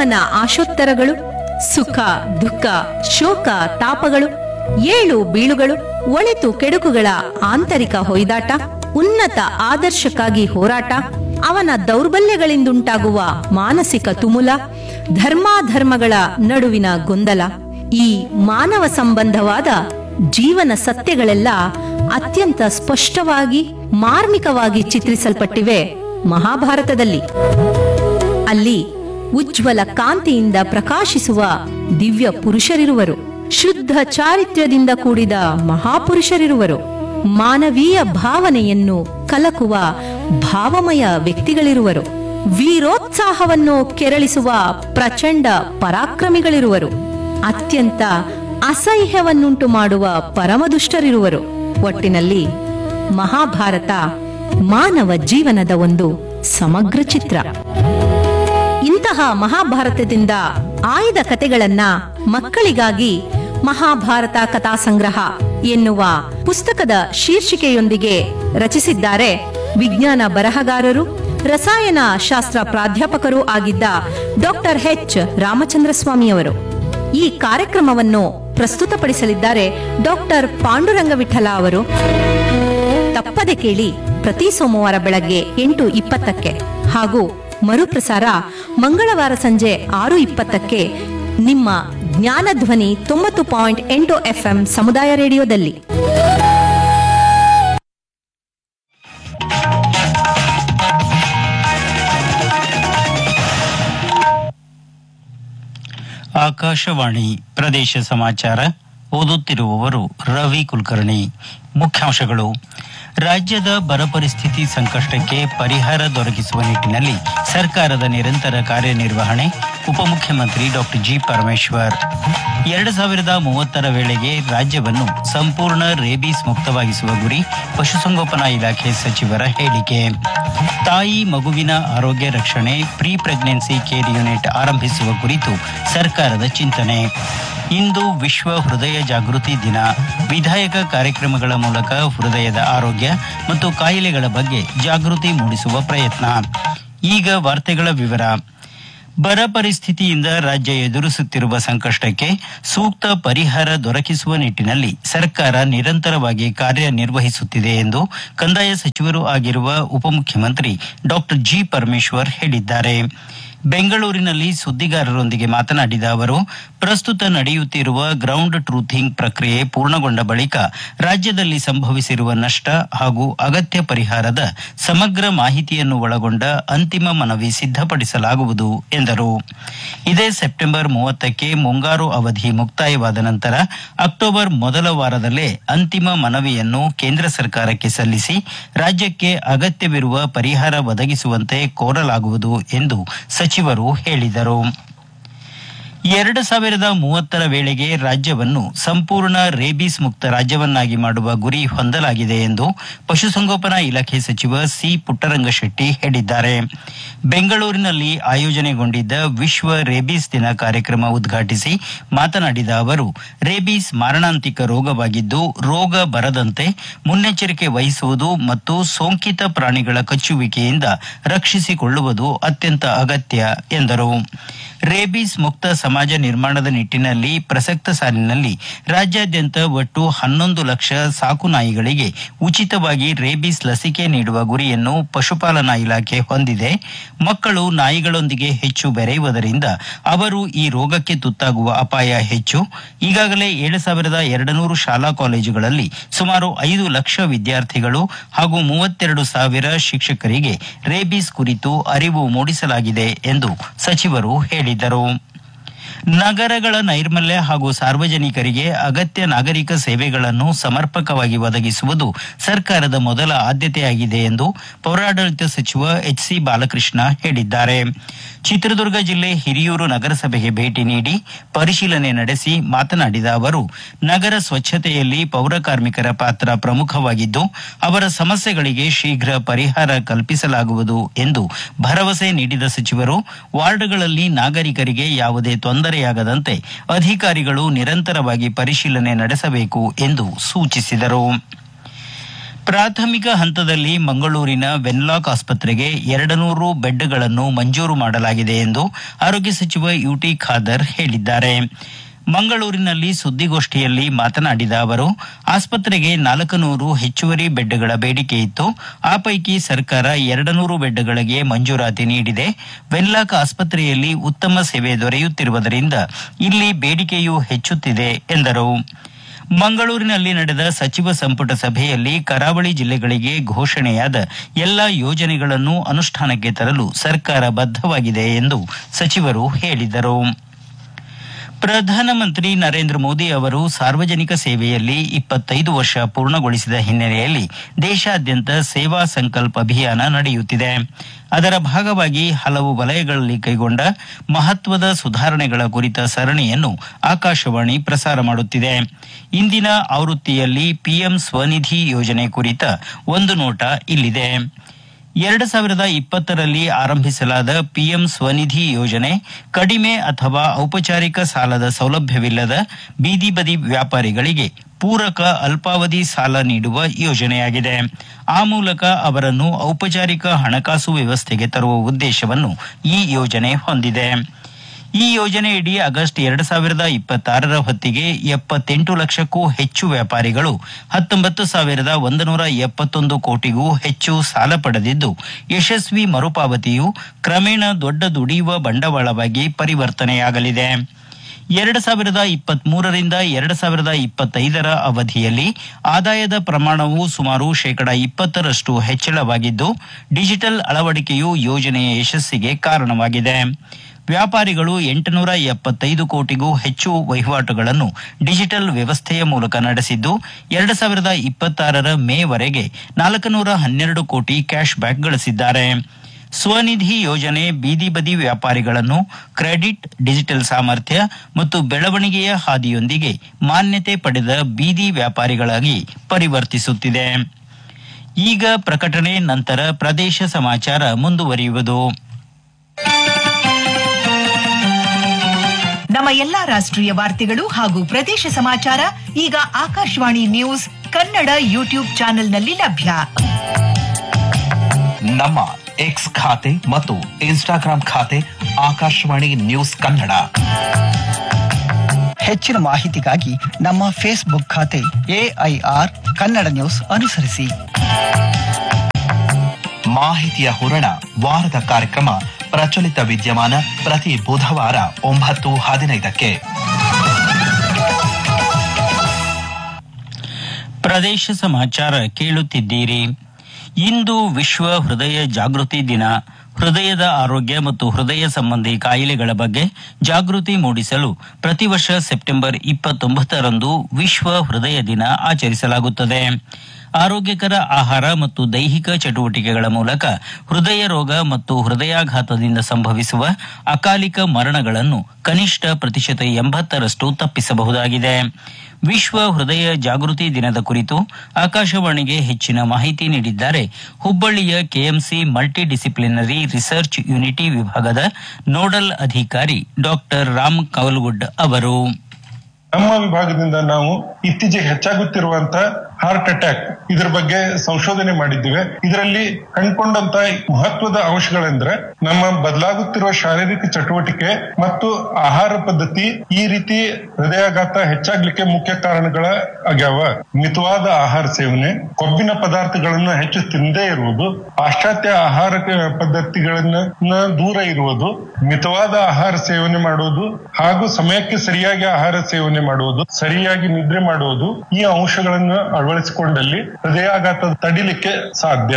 ಮಾನವನ ಆಶೋತ್ತರಗಳು ಸುಖ ದುಃಖ ಶೋಕ ತಾಪಗಳು ಏಳು ಬೀಳುಗಳು ಒಳಿತು ಕೆಡುಕುಗಳ ಆಂತರಿಕ ಹೊಯ್ದಾಟ ಉನ್ನತ ಆದರ್ಶಕ್ಕಾಗಿ ಹೋರಾಟ ಅವನ ದೌರ್ಬಲ್ಯಗಳಿಂದುಂಟಾಗುವ ಮಾನಸಿಕ ತುಮುಲ ಧರ್ಮಾಧರ್ಮಗಳ ನಡುವಿನ ಗೊಂದಲ ಈ ಮಾನವ ಸಂಬಂಧವಾದ ಜೀವನ ಸತ್ಯಗಳೆಲ್ಲ ಅತ್ಯಂತ ಸ್ಪಷ್ಟವಾಗಿ ಮಾರ್ಮಿಕವಾಗಿ ಚಿತ್ರಿಸಲ್ಪಟ್ಟಿವೆ ಮಹಾಭಾರತದಲ್ಲಿ ಅಲ್ಲಿ ಉಜ್ವಲ ಕಾಂತಿಯಿಂದ ಪ್ರಕಾಶಿಸುವ ದಿವ್ಯ ಪುರುಷರಿರುವರು ಶುದ್ಧ ಚಾರಿತ್ರ್ಯದಿಂದ ಕೂಡಿದ ಮಹಾಪುರುಷರಿರುವರು ಮಾನವೀಯ ಭಾವನೆಯನ್ನು ಕಲಕುವ ಭಾವಮಯ ವ್ಯಕ್ತಿಗಳಿರುವರು ವೀರೋತ್ಸಾಹವನ್ನು ಕೆರಳಿಸುವ ಪ್ರಚಂಡ ಪರಾಕ್ರಮಿಗಳಿರುವರು ಅತ್ಯಂತ ಅಸಹ್ಯವನ್ನುಂಟು ಮಾಡುವ ಪರಮದುಷ್ಟರಿರುವರು ಒಟ್ಟಿನಲ್ಲಿ ಮಹಾಭಾರತ ಮಾನವ ಜೀವನದ ಒಂದು ಸಮಗ್ರ ಚಿತ್ರ ಇಂತಹ ಮಹಾಭಾರತದಿಂದ ಆಯ್ದ ಕತೆಗಳನ್ನ ಮಕ್ಕಳಿಗಾಗಿ ಮಹಾಭಾರತ ಕಥಾ ಸಂಗ್ರಹ ಎನ್ನುವ ಪುಸ್ತಕದ ಶೀರ್ಷಿಕೆಯೊಂದಿಗೆ ರಚಿಸಿದ್ದಾರೆ ವಿಜ್ಞಾನ ಬರಹಗಾರರು ರಸಾಯನ ಶಾಸ್ತ್ರ ಪ್ರಾಧ್ಯಾಪಕರೂ ಆಗಿದ್ದ ಡಾಕ್ಟರ್ ಎಚ್ ರಾಮಚಂದ್ರ ಸ್ವಾಮಿಯವರು ಈ ಕಾರ್ಯಕ್ರಮವನ್ನು ಪ್ರಸ್ತುತಪಡಿಸಲಿದ್ದಾರೆ ಡಾಕ್ಟರ್ ಪಾಂಡುರಂಗ ವಿಠಲ ಅವರು ತಪ್ಪದೆ ಕೇಳಿ ಪ್ರತಿ ಸೋಮವಾರ ಬೆಳಗ್ಗೆ ಎಂಟು ಇಪ್ಪತ್ತಕ್ಕೆ ಹಾಗೂ ಮರುಪ್ರಸಾರ ಮಂಗಳವಾರ ಸಂಜೆ ಆರು ಇಪ್ಪತ್ತಕ್ಕೆ ನಿಮ್ಮ ಜ್ಞಾನಧ್ವನಿ ತೊಂಬತ್ತು ಪಾಯಿಂಟ್ ಎಂಟು ಎಫ್ಎಂ ಸಮುದಾಯ ರೇಡಿಯೋದಲ್ಲಿ ಆಕಾಶವಾಣಿ ಪ್ರದೇಶ ಸಮಾಚಾರ ಓದುತ್ತಿರುವವರು ರವಿ ಕುಲಕರ್ಣಿ ಮುಖ್ಯಾಂಶಗಳು ರಾಜ್ಯದ ಬರ ಪರಿಸ್ಥಿತಿ ಸಂಕಷ್ಟಕ್ಕೆ ಪರಿಹಾರ ದೊರಕಿಸುವ ನಿಟ್ಟಿನಲ್ಲಿ ಸರ್ಕಾರದ ನಿರಂತರ ಕಾರ್ಯನಿರ್ವಹಣೆ ಉಪಮುಖ್ಯಮಂತ್ರಿ ಡಾಕ್ಟರ್ ಜಿ ಪರಮೇಶ್ವರ್ ಎರಡು ಸಾವಿರದ ಮೂವತ್ತರ ವೇಳೆಗೆ ರಾಜ್ಯವನ್ನು ಸಂಪೂರ್ಣ ರೇಬೀಸ್ ಮುಕ್ತವಾಗಿಸುವ ಗುರಿ ಪಶುಸಂಗೋಪನಾ ಇಲಾಖೆ ಸಚಿವರ ಹೇಳಿಕೆ ತಾಯಿ ಮಗುವಿನ ಆರೋಗ್ಯ ರಕ್ಷಣೆ ಪ್ರೀ ಪ್ರೆಗ್ನೆನ್ಸಿ ಕೇರ್ ಯೂನಿಟ್ ಆರಂಭಿಸುವ ಕುರಿತು ಸರ್ಕಾರದ ಚಿಂತನೆ ಇಂದು ವಿಶ್ವ ಹೃದಯ ಜಾಗೃತಿ ದಿನ ವಿಧಾಯಕ ಕಾರ್ಯಕ್ರಮಗಳ ಮೂಲಕ ಹೃದಯದ ಆರೋಗ್ಯ ಮತ್ತು ಕಾಯಿಲೆಗಳ ಬಗ್ಗೆ ಜಾಗೃತಿ ಮೂಡಿಸುವ ಪ್ರಯತ್ನ ಈಗ ವಾರ್ತೆಗಳ ವಿವರ ಬರ ಪರಿಸ್ಥಿತಿಯಿಂದ ರಾಜ್ಯ ಎದುರಿಸುತ್ತಿರುವ ಸಂಕಷ್ಟಕ್ಕೆ ಸೂಕ್ತ ಪರಿಹಾರ ದೊರಕಿಸುವ ನಿಟ್ಟಿನಲ್ಲಿ ಸರ್ಕಾರ ನಿರಂತರವಾಗಿ ಕಾರ್ಯನಿರ್ವಹಿಸುತ್ತಿದೆ ಎಂದು ಕಂದಾಯ ಸಚಿವರು ಆಗಿರುವ ಉಪಮುಖ್ಯಮಂತ್ರಿ ಡಾಕ್ಟರ್ ಜಿ ಪರಮೇಶ್ವರ್ ಹೇಳಿದ್ದಾರೆ ಬೆಂಗಳೂರಿನಲ್ಲಿ ಸುದ್ದಿಗಾರರೊಂದಿಗೆ ಮಾತನಾಡಿದ ಅವರು ಪ್ರಸ್ತುತ ನಡೆಯುತ್ತಿರುವ ಗ್ರೌಂಡ್ ಟ್ರೂಥಿಂಗ್ ಪ್ರಕ್ರಿಯೆ ಪೂರ್ಣಗೊಂಡ ಬಳಿಕ ರಾಜ್ಯದಲ್ಲಿ ಸಂಭವಿಸಿರುವ ನಷ್ಟ ಹಾಗೂ ಅಗತ್ಯ ಪರಿಹಾರದ ಸಮಗ್ರ ಮಾಹಿತಿಯನ್ನು ಒಳಗೊಂಡ ಅಂತಿಮ ಮನವಿ ಸಿದ್ಧಪಡಿಸಲಾಗುವುದು ಎಂದರು ಇದೇ ಸೆಪ್ಟೆಂಬರ್ ಮೂವತ್ತಕ್ಕೆ ಮುಂಗಾರು ಅವಧಿ ಮುಕ್ತಾಯವಾದ ನಂತರ ಅಕ್ಟೋಬರ್ ಮೊದಲ ವಾರದಲ್ಲೇ ಅಂತಿಮ ಮನವಿಯನ್ನು ಕೇಂದ್ರ ಸರ್ಕಾರಕ್ಕೆ ಸಲ್ಲಿಸಿ ರಾಜ್ಯಕ್ಕೆ ಅಗತ್ಯವಿರುವ ಪರಿಹಾರ ಒದಗಿಸುವಂತೆ ಕೋರಲಾಗುವುದು ಎಂದು ಸಚಿವರು ಹೇಳಿದರು ಎರಡು ಸಾವಿರದ ಮೂವತ್ತರ ವೇಳೆಗೆ ರಾಜ್ಯವನ್ನು ಸಂಪೂರ್ಣ ರೇಬೀಸ್ ಮುಕ್ತ ರಾಜ್ಯವನ್ನಾಗಿ ಮಾಡುವ ಗುರಿ ಹೊಂದಲಾಗಿದೆ ಎಂದು ಪಶುಸಂಗೋಪನಾ ಇಲಾಖೆ ಸಚಿವ ಸಿ ಪುಟ್ಟರಂಗಶೆಟ್ಟಿ ಹೇಳಿದ್ದಾರೆ ಬೆಂಗಳೂರಿನಲ್ಲಿ ಆಯೋಜನೆಗೊಂಡಿದ್ದ ವಿಶ್ವ ರೇಬೀಸ್ ದಿನ ಕಾರ್ಯಕ್ರಮ ಉದ್ಘಾಟಿಸಿ ಮಾತನಾಡಿದ ಅವರು ರೇಬೀಸ್ ಮಾರಣಾಂತಿಕ ರೋಗವಾಗಿದ್ದು ರೋಗ ಬರದಂತೆ ಮುನ್ನೆಚ್ಚರಿಕೆ ವಹಿಸುವುದು ಮತ್ತು ಸೋಂಕಿತ ಪ್ರಾಣಿಗಳ ಕಚ್ಚುವಿಕೆಯಿಂದ ರಕ್ಷಿಸಿಕೊಳ್ಳುವುದು ಅತ್ಯಂತ ಅಗತ್ಯ ಎಂದರು ರೇಬೀಸ್ ಮುಕ್ತ ಸಮಾಜ ನಿರ್ಮಾಣದ ನಿಟ್ಟಿನಲ್ಲಿ ಪ್ರಸಕ್ತ ಸಾಲಿನಲ್ಲಿ ರಾಜ್ಯಾದ್ಯಂತ ಒಟ್ಟು ಹನ್ನೊಂದು ಲಕ್ಷ ಸಾಕು ನಾಯಿಗಳಿಗೆ ಉಚಿತವಾಗಿ ರೇಬೀಸ್ ಲಸಿಕೆ ನೀಡುವ ಗುರಿಯನ್ನು ಪಶುಪಾಲನಾ ಇಲಾಖೆ ಹೊಂದಿದೆ ಮಕ್ಕಳು ನಾಯಿಗಳೊಂದಿಗೆ ಹೆಚ್ಚು ಬೆರೆಯುವುದರಿಂದ ಅವರು ಈ ರೋಗಕ್ಕೆ ತುತ್ತಾಗುವ ಅಪಾಯ ಹೆಚ್ಚು ಈಗಾಗಲೇ ಏಳು ಸಾವಿರದ ಎರಡು ನೂರು ಶಾಲಾ ಕಾಲೇಜುಗಳಲ್ಲಿ ಸುಮಾರು ಐದು ಲಕ್ಷ ವಿದ್ಯಾರ್ಥಿಗಳು ಹಾಗೂ ಮೂವತ್ತೆರಡು ಸಾವಿರ ಶಿಕ್ಷಕರಿಗೆ ರೇಬೀಸ್ ಕುರಿತು ಅರಿವು ಮೂಡಿಸಲಾಗಿದೆ ಎಂದು ಸಚಿವರು ಹೇಳಿದರು ನಗರಗಳ ನೈರ್ಮಲ್ಯ ಹಾಗೂ ಸಾರ್ವಜನಿಕರಿಗೆ ಅಗತ್ಯ ನಾಗರಿಕ ಸೇವೆಗಳನ್ನು ಸಮರ್ಪಕವಾಗಿ ಒದಗಿಸುವುದು ಸರ್ಕಾರದ ಮೊದಲ ಆದ್ಯತೆಯಾಗಿದೆ ಎಂದು ಪೌರಾಡಳಿತ ಸಚಿವ ಎಚ್ ಸಿ ಬಾಲಕೃಷ್ಣ ಹೇಳಿದ್ದಾರೆ ಚಿತ್ರದುರ್ಗ ಜಿಲ್ಲೆ ಹಿರಿಯೂರು ನಗರಸಭೆಗೆ ಭೇಟಿ ನೀಡಿ ಪರಿಶೀಲನೆ ನಡೆಸಿ ಮಾತನಾಡಿದ ಅವರು ನಗರ ಸ್ವಚ್ಛತೆಯಲ್ಲಿ ಪೌರ ಕಾರ್ಮಿಕರ ಪಾತ್ರ ಪ್ರಮುಖವಾಗಿದ್ದು ಅವರ ಸಮಸ್ಯೆಗಳಿಗೆ ಶೀಘ್ರ ಪರಿಹಾರ ಕಲ್ಪಿಸಲಾಗುವುದು ಎಂದು ಭರವಸೆ ನೀಡಿದ ಸಚಿವರು ವಾರ್ಡ್ಗಳಲ್ಲಿ ನಾಗರಿಕರಿಗೆ ಯಾವುದೇ ತೊಂದರೆಯಾಗದಂತೆ ಅಧಿಕಾರಿಗಳು ನಿರಂತರವಾಗಿ ಪರಿಶೀಲನೆ ನಡೆಸಬೇಕು ಎಂದು ಸೂಚಿಸಿದರು ಪ್ರಾಥಮಿಕ ಹಂತದಲ್ಲಿ ಮಂಗಳೂರಿನ ವೆನ್ಲಾಕ್ ಆಸ್ಪತ್ರೆಗೆ ಎರಡು ನೂರು ಬೆಡ್ಗಳನ್ನು ಮಂಜೂರು ಮಾಡಲಾಗಿದೆ ಎಂದು ಆರೋಗ್ಯ ಸಚಿವ ಯುಟಿ ಖಾದರ್ ಹೇಳಿದ್ದಾರೆ ಮಂಗಳೂರಿನಲ್ಲಿ ಸುದ್ದಿಗೋಷ್ಠಿಯಲ್ಲಿ ಮಾತನಾಡಿದ ಅವರು ಆಸ್ಪತ್ರೆಗೆ ನಾಲ್ಕು ನೂರು ಹೆಚ್ಚುವರಿ ಬೆಡ್ಗಳ ಬೇಡಿಕೆ ಇತ್ತು ಆ ಪೈಕಿ ಸರ್ಕಾರ ಎರಡು ನೂರು ಬೆಡ್ಗಳಿಗೆ ಮಂಜೂರಾತಿ ನೀಡಿದೆ ವೆನ್ಲಾಕ್ ಆಸ್ಪತ್ರೆಯಲ್ಲಿ ಉತ್ತಮ ಸೇವೆ ದೊರೆಯುತ್ತಿರುವುದರಿಂದ ಇಲ್ಲಿ ಬೇಡಿಕೆಯೂ ಹೆಚ್ಚುತ್ತಿದೆ ಎಂದರು ಮಂಗಳೂರಿನಲ್ಲಿ ನಡೆದ ಸಚಿವ ಸಂಪುಟ ಸಭೆಯಲ್ಲಿ ಕರಾವಳಿ ಜಿಲ್ಲೆಗಳಿಗೆ ಘೋಷಣೆಯಾದ ಎಲ್ಲಾ ಯೋಜನೆಗಳನ್ನು ಅನುಷ್ಠಾನಕ್ಕೆ ತರಲು ಸರ್ಕಾರ ಬದ್ಧವಾಗಿದೆ ಎಂದು ಸಚಿವರು ಹೇಳಿದರು ಪ್ರಧಾನಮಂತ್ರಿ ನರೇಂದ್ರ ಮೋದಿ ಅವರು ಸಾರ್ವಜನಿಕ ಸೇವೆಯಲ್ಲಿ ಇಪ್ಪತ್ತೈದು ವರ್ಷ ಪೂರ್ಣಗೊಳಿಸಿದ ಹಿನ್ನೆಲೆಯಲ್ಲಿ ದೇಶಾದ್ಯಂತ ಸೇವಾ ಸಂಕಲ್ಪ ಅಭಿಯಾನ ನಡೆಯುತ್ತಿದೆ ಅದರ ಭಾಗವಾಗಿ ಹಲವು ವಲಯಗಳಲ್ಲಿ ಕೈಗೊಂಡ ಮಹತ್ವದ ಸುಧಾರಣೆಗಳ ಕುರಿತ ಸರಣಿಯನ್ನು ಆಕಾಶವಾಣಿ ಪ್ರಸಾರ ಮಾಡುತ್ತಿದೆ ಇಂದಿನ ಆವೃತ್ತಿಯಲ್ಲಿ ಪಿಎಂ ಸ್ವನಿಧಿ ಯೋಜನೆ ಕುರಿತ ಒಂದು ನೋಟ ಇಲ್ಲಿದೆ ಎರಡು ಸಾವಿರದ ಇಪ್ಪತ್ತರಲ್ಲಿ ಆರಂಭಿಸಲಾದ ಪಿಎಂ ಸ್ವನಿಧಿ ಯೋಜನೆ ಕಡಿಮೆ ಅಥವಾ ಔಪಚಾರಿಕ ಸಾಲದ ಸೌಲಭ್ಯವಿಲ್ಲದ ಬೀದಿ ಬದಿ ವ್ಯಾಪಾರಿಗಳಿಗೆ ಪೂರಕ ಅಲ್ಪಾವಧಿ ಸಾಲ ನೀಡುವ ಯೋಜನೆಯಾಗಿದೆ ಆ ಮೂಲಕ ಅವರನ್ನು ಔಪಚಾರಿಕ ಹಣಕಾಸು ವ್ಯವಸ್ಥೆಗೆ ತರುವ ಉದ್ದೇಶವನ್ನು ಈ ಯೋಜನೆ ಹೊಂದಿದೆ ಈ ಯೋಜನೆಯಡಿ ಆಗಸ್ಟ್ ಎರಡು ಸಾವಿರದ ಇಪ್ಪತ್ತಾರರ ಹೊತ್ತಿಗೆ ಎಪ್ಪತ್ತೆಂಟು ಲಕ್ಷಕ್ಕೂ ಹೆಚ್ಚು ವ್ಯಾಪಾರಿಗಳು ಹತ್ತೊಂಬತ್ತು ಸಾವಿರದ ಒಂದು ನೂರ ಎಪ್ಪತ್ತೊಂದು ಕೋಟಿಗೂ ಹೆಚ್ಚು ಸಾಲ ಪಡೆದಿದ್ದು ಯಶಸ್ವಿ ಮರುಪಾವತಿಯು ಕ್ರಮೇಣ ದೊಡ್ಡ ದುಡಿಯುವ ಬಂಡವಾಳವಾಗಿ ಪರಿವರ್ತನೆಯಾಗಲಿದೆ ಎರಡು ಸಾವಿರದ ಇಪ್ಪತ್ತ್ ಮೂರರಿಂದ ಎರಡು ಸಾವಿರದ ಇಪ್ಪತ್ತೈದರ ಅವಧಿಯಲ್ಲಿ ಆದಾಯದ ಪ್ರಮಾಣವು ಸುಮಾರು ಶೇಕಡ ಇಪ್ಪತ್ತರಷ್ಟು ಹೆಚ್ಚಳವಾಗಿದ್ದು ಡಿಜಿಟಲ್ ಅಳವಡಿಕೆಯು ಯೋಜನೆಯ ಯಶಸ್ಸಿಗೆ ಕಾರಣವಾಗಿದೆ ವ್ಯಾಪಾರಿಗಳು ಎಂಟುನೂರ ಎಪ್ಪತ್ತೈದು ಕೋಟಿಗೂ ಹೆಚ್ಚು ವಹಿವಾಟುಗಳನ್ನು ಡಿಜಿಟಲ್ ವ್ಯವಸ್ಥೆಯ ಮೂಲಕ ನಡೆಸಿದ್ದು ಎರಡು ಸಾವಿರದ ಇಪ್ಪತ್ತಾರರ ಮೇವರೆಗೆ ನಾಲ್ಕುನೂರ ಹನ್ನೆರಡು ಕೋಟಿ ಕ್ಯಾಶ್ ಬ್ಯಾಕ್ ಗಳಿಸಿದ್ದಾರೆ ಸ್ವನಿಧಿ ಯೋಜನೆ ಬೀದಿ ಬದಿ ವ್ಯಾಪಾರಿಗಳನ್ನು ಕ್ರೆಡಿಟ್ ಡಿಜಿಟಲ್ ಸಾಮರ್ಥ್ಯ ಮತ್ತು ಬೆಳವಣಿಗೆಯ ಹಾದಿಯೊಂದಿಗೆ ಮಾನ್ಯತೆ ಪಡೆದ ಬೀದಿ ವ್ಯಾಪಾರಿಗಳಾಗಿ ಪರಿವರ್ತಿಸುತ್ತಿದೆ ಈಗ ಪ್ರಕಟಣೆ ನಂತರ ಪ್ರದೇಶ ಸಮಾಚಾರ ಮುಂದುವರಿಯುವುದು ನಮ್ಮ ಎಲ್ಲಾ ರಾಷ್ಟ್ರೀಯ ವಾರ್ತೆಗಳು ಹಾಗೂ ಪ್ರದೇಶ ಸಮಾಚಾರ ಈಗ ಆಕಾಶವಾಣಿ ನ್ಯೂಸ್ ಕನ್ನಡ ಯೂಟ್ಯೂಬ್ ಚಾನೆಲ್ನಲ್ಲಿ ಲಭ್ಯ ನಮ್ಮ ಎಕ್ಸ್ ಖಾತೆ ಮತ್ತು ಇನ್ಸ್ಟಾಗ್ರಾಂ ಖಾತೆ ಆಕಾಶವಾಣಿ ನ್ಯೂಸ್ ಕನ್ನಡ ಹೆಚ್ಚಿನ ಮಾಹಿತಿಗಾಗಿ ನಮ್ಮ ಫೇಸ್ಬುಕ್ ಖಾತೆ ಎಐಆರ್ ಕನ್ನಡ ನ್ಯೂಸ್ ಅನುಸರಿಸಿ ಮಾಹಿತಿಯ ಹೂರಣ ವಾರದ ಕಾರ್ಯಕ್ರಮ ಪ್ರಚಲಿತ ವಿದ್ಯಮಾನ ಪ್ರತಿ ಬುಧವಾರ ಒಂಬತ್ತು ಹದಿನೈದಕ್ಕೆ ಪ್ರದೇಶ ಸಮಾಚಾರ ಕೇಳುತ್ತಿದ್ದೀರಿ ಇಂದು ವಿಶ್ವ ಹೃದಯ ಜಾಗೃತಿ ದಿನ ಹೃದಯದ ಆರೋಗ್ಯ ಮತ್ತು ಹೃದಯ ಸಂಬಂಧಿ ಕಾಯಿಲೆಗಳ ಬಗ್ಗೆ ಜಾಗೃತಿ ಮೂಡಿಸಲು ಪ್ರತಿ ವರ್ಷ ಸೆಪ್ಟೆಂಬರ್ ಇಪ್ಪತ್ತೊಂಬತ್ತರಂದು ವಿಶ್ವ ಹೃದಯ ದಿನ ಆಚರಿಸಲಾಗುತ್ತದೆ ಆರೋಗ್ಯಕರ ಆಹಾರ ಮತ್ತು ದೈಹಿಕ ಚಟುವಟಿಕೆಗಳ ಮೂಲಕ ಹೃದಯ ರೋಗ ಮತ್ತು ಹೃದಯಾಘಾತದಿಂದ ಸಂಭವಿಸುವ ಅಕಾಲಿಕ ಮರಣಗಳನ್ನು ಕನಿಷ್ಠ ಪ್ರತಿಶತ ಎಂಬತ್ತರಷ್ಟು ತಪ್ಪಿಸಬಹುದಾಗಿದೆ ವಿಶ್ವ ಹೃದಯ ಜಾಗೃತಿ ದಿನದ ಕುರಿತು ಆಕಾಶವಾಣಿಗೆ ಹೆಚ್ಚಿನ ಮಾಹಿತಿ ನೀಡಿದ್ದಾರೆ ಹುಬ್ಬಳ್ಳಿಯ KMC multi disciplinary research unity ವಿಭಾಗದ ನೋಡಲ್ ಅಧಿಕಾರಿ ಡಾಕ್ಟರ್ ರಾಮ್ ಕವಲ್ಗುಡ್ ಅವರು ನಮ್ಮ ವಿಭಾಗದಿಂದ ನಾವು ಇತ್ತೀಚೆಗೆ ಹೆಚ್ಚಾಗುತ್ತಿರುವಂತ ಹಾರ್ಟ್ ಅಟ್ಯಾಕ್ ಇದರ ಬಗ್ಗೆ ಸಂಶೋಧನೆ ಮಾಡಿದ್ದೇವೆ ಇದರಲ್ಲಿ ಕಂಡುಕೊಂಡಂತ ಮಹತ್ವದ ಅಂಶಗಳೆಂದ್ರೆ ನಮ್ಮ ಬದಲಾಗುತ್ತಿರುವ ಶಾರೀರಿಕ ಚಟುವಟಿಕೆ ಮತ್ತು ಆಹಾರ ಪದ್ಧತಿ ಈ ರೀತಿ ಹೃದಯಾಘಾತ ಹೆಚ್ಚಾಗ್ಲಿಕ್ಕೆ ಮುಖ್ಯ ಕಾರಣಗಳ ಆಗ್ಯಾವ ಮಿತವಾದ ಆಹಾರ ಸೇವನೆ ಕೊಬ್ಬಿನ ಪದಾರ್ಥಗಳನ್ನ ಹೆಚ್ಚು ತಿನ್ನದೇ ಇರುವುದು ಪಾಶ್ಚಾತ್ಯ ಆಹಾರ ಪದ್ಧತಿಗಳನ್ನ ದೂರ ಇರುವುದು ಮಿತವಾದ ಆಹಾರ ಸೇವನೆ ಮಾಡುವುದು ಹಾಗೂ ಸಮಯಕ್ಕೆ ಸರಿಯಾಗಿ ಆಹಾರ ಸೇವನೆ ಮಾಡುವುದು ಸರಿಯಾಗಿ ನಿದ್ರೆ ಮಾಡುವುದು ಈ ಅಂಶಗಳನ್ನು ಅಳವಡಿಸಿಕೊಂಡಲ್ಲಿ ಹೃದಯಾಘಾತ ತಡಿಲಿಕ್ಕೆ ಸಾಧ್ಯ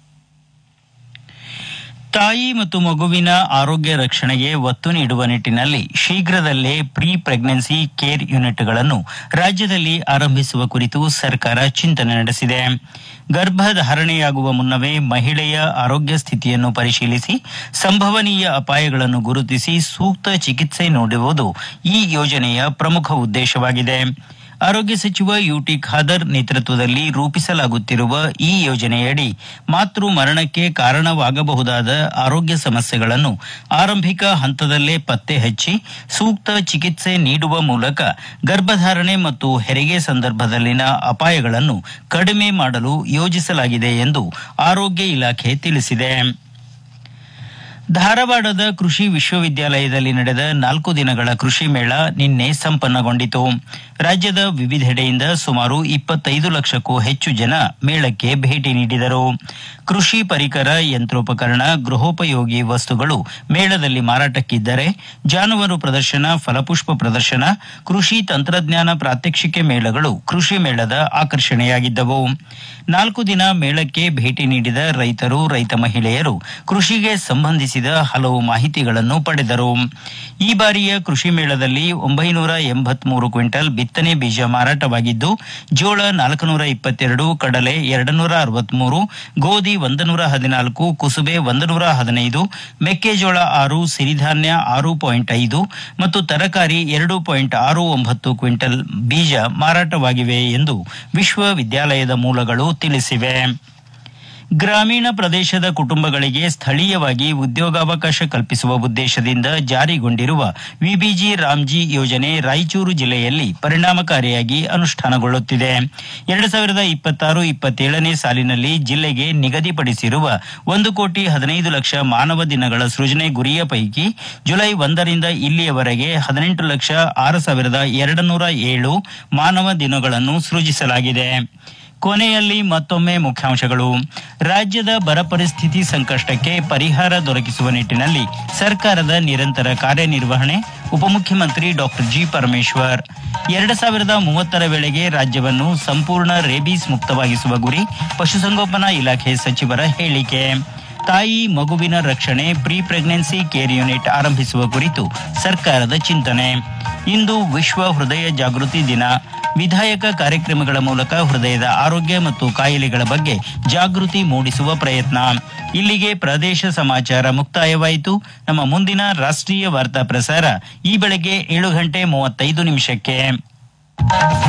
ತಾಯಿ ಮತ್ತು ಮಗುವಿನ ಆರೋಗ್ಯ ರಕ್ಷಣೆಗೆ ಒತ್ತು ನೀಡುವ ನಿಟ್ಟಿನಲ್ಲಿ ಶೀಘ್ರದಲ್ಲೇ ಪ್ರೀ ಪ್ರೆಗ್ನೆನ್ಸಿ ಕೇರ್ ಯೂನಿಟ್ಗಳನ್ನು ರಾಜ್ಯದಲ್ಲಿ ಆರಂಭಿಸುವ ಕುರಿತು ಸರ್ಕಾರ ಚಿಂತನೆ ನಡೆಸಿದೆ ಗರ್ಭಧಾರಣೆಯಾಗುವ ಮುನ್ನವೇ ಮಹಿಳೆಯ ಆರೋಗ್ಯ ಸ್ಥಿತಿಯನ್ನು ಪರಿಶೀಲಿಸಿ ಸಂಭವನೀಯ ಅಪಾಯಗಳನ್ನು ಗುರುತಿಸಿ ಸೂಕ್ತ ಚಿಕಿತ್ಸೆ ನೀಡುವುದು ಈ ಯೋಜನೆಯ ಪ್ರಮುಖ ಉದ್ದೇಶವಾಗಿದೆ ಆರೋಗ್ಯ ಸಚಿವ ಯುಟಿ ಖಾದರ್ ನೇತೃತ್ವದಲ್ಲಿ ರೂಪಿಸಲಾಗುತ್ತಿರುವ ಈ ಯೋಜನೆಯಡಿ ಮಾತೃ ಮರಣಕ್ಕೆ ಕಾರಣವಾಗಬಹುದಾದ ಆರೋಗ್ಯ ಸಮಸ್ಯೆಗಳನ್ನು ಆರಂಭಿಕ ಹಂತದಲ್ಲೇ ಪತ್ತೆ ಹಚ್ಚಿ ಸೂಕ್ತ ಚಿಕಿತ್ಸೆ ನೀಡುವ ಮೂಲಕ ಗರ್ಭಧಾರಣೆ ಮತ್ತು ಹೆರಿಗೆ ಸಂದರ್ಭದಲ್ಲಿನ ಅಪಾಯಗಳನ್ನು ಕಡಿಮೆ ಮಾಡಲು ಯೋಜಿಸಲಾಗಿದೆ ಎಂದು ಆರೋಗ್ಯ ಇಲಾಖೆ ತಿಳಿಸಿದೆ ಧಾರವಾಡದ ಕೃಷಿ ವಿಶ್ವವಿದ್ಯಾಲಯದಲ್ಲಿ ನಡೆದ ನಾಲ್ಕು ದಿನಗಳ ಕೃಷಿ ಮೇಳ ನಿನ್ನೆ ಸಂಪನ್ನಗೊಂಡಿತು ರಾಜ್ಯದ ವಿವಿಧೆಡೆಯಿಂದ ಸುಮಾರು ಇಪ್ಪತ್ತೈದು ಲಕ್ಷಕ್ಕೂ ಹೆಚ್ಚು ಜನ ಮೇಳಕ್ಕೆ ಭೇಟಿ ನೀಡಿದರು ಕೃಷಿ ಪರಿಕರ ಯಂತ್ರೋಪಕರಣ ಗೃಹೋಪಯೋಗಿ ವಸ್ತುಗಳು ಮೇಳದಲ್ಲಿ ಮಾರಾಟಕ್ಕಿದ್ದರೆ ಜಾನುವಾರು ಪ್ರದರ್ಶನ ಫಲಪುಷ್ಪ ಪ್ರದರ್ಶನ ಕೃಷಿ ತಂತ್ರಜ್ಞಾನ ಪ್ರಾತ್ಯಕ್ಷಿಕೆ ಮೇಳಗಳು ಕೃಷಿ ಮೇಳದ ಆಕರ್ಷಣೆಯಾಗಿದ್ದವು ನಾಲ್ಕು ದಿನ ಮೇಳಕ್ಕೆ ಭೇಟಿ ನೀಡಿದ ರೈತರು ರೈತ ಮಹಿಳೆಯರು ಕೃಷಿಗೆ ಸಂಬಂಧಿಸಿದ ಹಲವು ಮಾಹಿತಿಗಳನ್ನು ಪಡೆದರು ಈ ಬಾರಿಯ ಕೃಷಿ ಮೇಳದಲ್ಲಿ ಒಂಬೈನೂರ ಎಂಬತ್ಮೂರು ಕ್ವಿಂಟಲ್ ಬಿತ್ತನೆ ಬೀಜ ಮಾರಾಟವಾಗಿದ್ದು ಜೋಳ ನಾಲ್ಕುನೂರ ಇಪ್ಪತ್ತೆರಡು ಕಡಲೆ ಎರಡು ನೂರ ಅರವತ್ಮೂರು ಗೋಧಿ ಒಂದು ನೂರ ಹದಿನಾಲ್ಕು ಕುಸುಬೆ ಒಂದು ನೂರ ಹದಿನೈದು ಮೆಕ್ಕೆಜೋಳ ಆರು ಸಿರಿಧಾನ್ಯ ಆರು ಪಾಯಿಂಟ್ ಐದು ಮತ್ತು ತರಕಾರಿ ಎರಡು ಪಾಯಿಂಟ್ ಆರು ಒಂಬತ್ತು ಕ್ವಿಂಟಲ್ ಬೀಜ ಮಾರಾಟವಾಗಿವೆ ಎಂದು ವಿಶ್ವವಿದ್ಯಾಲಯದ ಮೂಲಗಳು ತಿಳಿಸಿವೆ ಗ್ರಾಮೀಣ ಪ್ರದೇಶದ ಕುಟುಂಬಗಳಿಗೆ ಸ್ಥಳೀಯವಾಗಿ ಉದ್ಯೋಗಾವಕಾಶ ಕಲ್ಪಿಸುವ ಉದ್ದೇಶದಿಂದ ಜಾರಿಗೊಂಡಿರುವ ವಿಬಿಜಿ ರಾಮ್ಜಿ ಯೋಜನೆ ರಾಯಚೂರು ಜಿಲ್ಲೆಯಲ್ಲಿ ಪರಿಣಾಮಕಾರಿಯಾಗಿ ಅನುಷ್ಠಾನಗೊಳ್ಳುತ್ತಿದೆ ಎರಡು ಸಾವಿರದ ಇಪ್ಪತ್ತಾರು ಇಪ್ಪತ್ತೇಳನೇ ಸಾಲಿನಲ್ಲಿ ಜಿಲ್ಲೆಗೆ ನಿಗದಿಪಡಿಸಿರುವ ಒಂದು ಕೋಟಿ ಹದಿನೈದು ಲಕ್ಷ ಮಾನವ ದಿನಗಳ ಸೃಜನೆ ಗುರಿಯ ಪೈಕಿ ಜುಲೈ ಒಂದರಿಂದ ಇಲ್ಲಿಯವರೆಗೆ ಹದಿನೆಂಟು ಲಕ್ಷ ಆರು ಸಾವಿರದ ಎರಡು ನೂರ ಏಳು ಮಾನವ ದಿನಗಳನ್ನು ಸೃಜಿಸಲಾಗಿದೆ ಕೊನೆಯಲ್ಲಿ ಮತ್ತೊಮ್ಮೆ ಮುಖ್ಯಾಂಶಗಳು ರಾಜ್ಯದ ಬರ ಪರಿಸ್ಥಿತಿ ಸಂಕಷ್ಟಕ್ಕೆ ಪರಿಹಾರ ದೊರಕಿಸುವ ನಿಟ್ಟಿನಲ್ಲಿ ಸರ್ಕಾರದ ನಿರಂತರ ಕಾರ್ಯನಿರ್ವಹಣೆ ಉಪಮುಖ್ಯಮಂತ್ರಿ ಡಾಕ್ಟರ್ ಜಿ ಪರಮೇಶ್ವರ್ ಎರಡು ಸಾವಿರದ ಮೂವತ್ತರ ವೇಳೆಗೆ ರಾಜ್ಯವನ್ನು ಸಂಪೂರ್ಣ ರೇಬೀಸ್ ಮುಕ್ತವಾಗಿಸುವ ಗುರಿ ಪಶುಸಂಗೋಪನಾ ಇಲಾಖೆ ಸಚಿವರ ಹೇಳಿಕೆ ತಾಯಿ ಮಗುವಿನ ರಕ್ಷಣೆ ಪ್ರೀ ಪ್ರೆಗ್ನೆನ್ಸಿ ಕೇರ್ ಯೂನಿಟ್ ಆರಂಭಿಸುವ ಕುರಿತು ಸರ್ಕಾರದ ಚಿಂತನೆ ಇಂದು ವಿಶ್ವ ಹೃದಯ ಜಾಗೃತಿ ದಿನ ವಿಧಾಯಕ ಕಾರ್ಯಕ್ರಮಗಳ ಮೂಲಕ ಹೃದಯದ ಆರೋಗ್ಯ ಮತ್ತು ಕಾಯಿಲೆಗಳ ಬಗ್ಗೆ ಜಾಗೃತಿ ಮೂಡಿಸುವ ಪ್ರಯತ್ನ ಇಲ್ಲಿಗೆ ಪ್ರದೇಶ ಸಮಾಚಾರ ಮುಕ್ತಾಯವಾಯಿತು ನಮ್ಮ ಮುಂದಿನ ರಾಷ್ಟ್ರೀಯ ವಾರ್ತಾ ಪ್ರಸಾರ ಈ ಬೆಳಗ್ಗೆ ಏಳು ಗಂಟೆ ಮೂವತ್ತೈದು ನಿಮಿಷಕ್ಕೆ